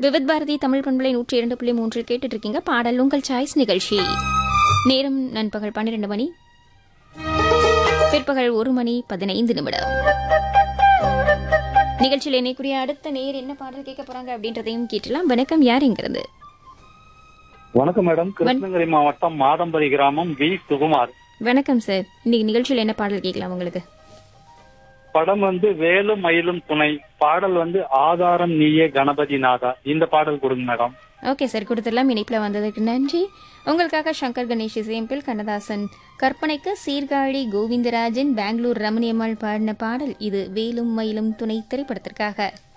விவித் பாரதி தமிழ் பண்பலை நூற்றி இரண்டு புள்ளி மூன்றில் கேட்டுட்டு இருக்கீங்க பாடல் உங்கள் சாய்ஸ் நிகழ்ச்சி நேரம் நண்பகல் பன்னிரண்டு மணி பிற்பகல் ஒரு மணி பதினைந்து நிமிடம் நிகழ்ச்சியில் இணைக்குரிய அடுத்த நேர் என்ன பாடல் கேட்க போறாங்க அப்படின்றதையும் கேட்டலாம் வணக்கம் யார் இங்கிருந்து வணக்கம் மேடம் கிருஷ்ணகிரி மாவட்டம் மாதம்பரி கிராமம் வி சுகுமார் வணக்கம் சார் இன்னைக்கு நிகழ்ச்சியில் என்ன பாடல் கேட்கலாம் உங்களுக்கு படம் வந்து வேலும் மயிலும் துணை பாடல் வந்து ஆதாரம் நீயே கணபதி நாதா இந்த பாடல் கொடுங்க மேடம் ஓகே சார் கொடுத்துடலாம் இணைப்பில் வந்ததுக்கு நன்றி உங்களுக்காக சங்கர் கணேஷ் இசையம்பில் கண்ணதாசன் கற்பனைக்கு சீர்காழி கோவிந்தராஜன் பெங்களூர் ரமணியம்மாள் பாடின பாடல் இது வேலும் மயிலும் துணை திரைப்படத்திற்காக